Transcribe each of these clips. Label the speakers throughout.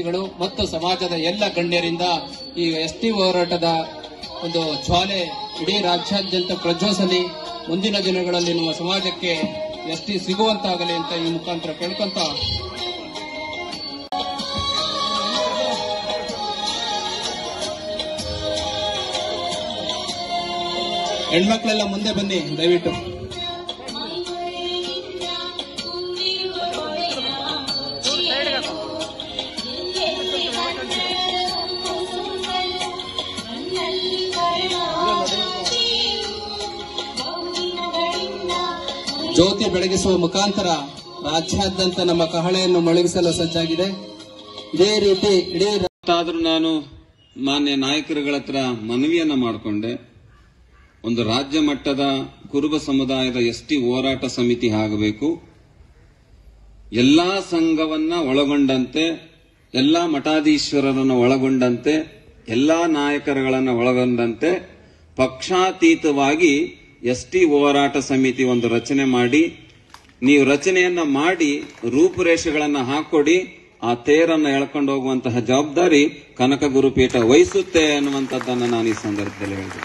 Speaker 1: ಶ್ರೀಗಳು ಮತ್ತು ಸಮಾಜದ ಎಲ್ಲ ಗಣ್ಯರಿಂದ ಈ ಎಸ್ ಟಿ ಹೋರಾಟದ ಒಂದು ಜ್ವಾಲೆ ಇಡೀ ರಾಜ್ಯಾದ್ಯಂತ ಪ್ರಜ್ವಲಿಸಲಿ ಮುಂದಿನ ದಿನಗಳಲ್ಲಿ ನಮ್ಮ ಸಮಾಜಕ್ಕೆ ಎಸ್ ಟಿ ಸಿಗುವಂತಾಗಲಿ ಅಂತ ಈ ಮುಖಾಂತರ ಕೇಳ್ಕೊಂತ ಹೆಣ್ಮಕ್ಳೆಲ್ಲ ಮುಂದೆ ಬನ್ನಿ ದಯವಿಟ್ಟು ಜ್ಯೋತಿ ಬೆಳಗಿಸುವ ಮುಖಾಂತರ ರಾಜ್ಯಾದ್ಯಂತ ನಮ್ಮ ಕಹಳೆಯನ್ನು ಮೊಳಗಿಸಲು ಸಜ್ಜಾಗಿದೆ ಇದೇ ರೀತಿ ಇಡೀ
Speaker 2: ಆದ್ರೂ ನಾನು ಮಾನ್ಯ ನಾಯಕರುಗಳ ಹತ್ರ ಮನವಿಯನ್ನ ಮಾಡಿಕೊಂಡೆ ಒಂದು ರಾಜ್ಯ ಮಟ್ಟದ ಕುರುಬ ಸಮುದಾಯದ ಎಸ್ಟಿ ಹೋರಾಟ ಸಮಿತಿ ಆಗಬೇಕು ಎಲ್ಲಾ ಸಂಘವನ್ನ ಒಳಗೊಂಡಂತೆ ಎಲ್ಲಾ ಮಠಾಧೀಶ್ವರರನ್ನು ಒಳಗೊಂಡಂತೆ ಎಲ್ಲಾ ನಾಯಕರುಗಳನ್ನ ಒಳಗೊಂಡಂತೆ ಪಕ್ಷಾತೀತವಾಗಿ ಎಸ್ಟಿ ಹೋರಾಟ ಸಮಿತಿ ಒಂದು ರಚನೆ ಮಾಡಿ ನೀವು ರಚನೆಯನ್ನ ಮಾಡಿ ರೂಪುರೇಷೆಗಳನ್ನ ಹಾಕೊಡಿ ಆ ತೇರನ್ನ ಎಳ್ಕೊಂಡು ಹೋಗುವಂತಹ ಜವಾಬ್ದಾರಿ ಕನಕ ಗುರುಪೀಠ ವಹಿಸುತ್ತೆ ಅನ್ನುವಂಥದ್ದನ್ನ ನಾನು ಈ ಸಂದರ್ಭದಲ್ಲಿ ಹೇಳಿದೆ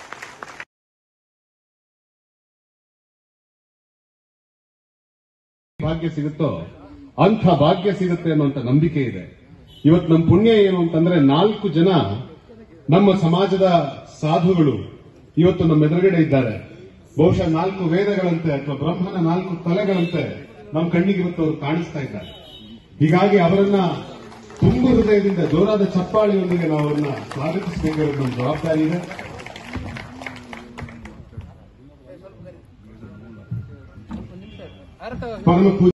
Speaker 3: ಭಾಗ್ಯ ಸಿಗುತ್ತೋ ಅಂಥ ಭಾಗ್ಯ ಸಿಗುತ್ತೆ ಅನ್ನುವಂತ ನಂಬಿಕೆ ಇದೆ ಇವತ್ತು ನಮ್ಮ ಪುಣ್ಯ ಏನು ಅಂತಂದ್ರೆ ನಾಲ್ಕು ಜನ ನಮ್ಮ ಸಮಾಜದ ಸಾಧುಗಳು ಇವತ್ತು ನಮ್ಮ ಎದುರುಗಡೆ ಇದ್ದಾರೆ ಬಹುಶಃ ನಾಲ್ಕು ವೇದಗಳಂತೆ ಅಥವಾ ಬ್ರಹ್ಮನ ನಾಲ್ಕು ತಲೆಗಳಂತೆ ನಮ್ಮ ಕಣ್ಣಿಗೆ ಇವತ್ತು ಅವರು ಕಾಣಿಸ್ತಾ ಇದ್ದಾರೆ ಹೀಗಾಗಿ ಅವರನ್ನ ತುಂಬ ಹೃದಯದಿಂದ ಜೋರಾದ ಚಪ್ಪಾಳಿಯೊಂದಿಗೆ ನಾವು ಅವ್ರನ್ನ ಸ್ವಾಗತಿಸಬೇಕಾದ ನಮ್ಮ ಜವಾಬ್ದಾರಿ ಇದೆ ಪರಮ ಪೂಜ್ಯ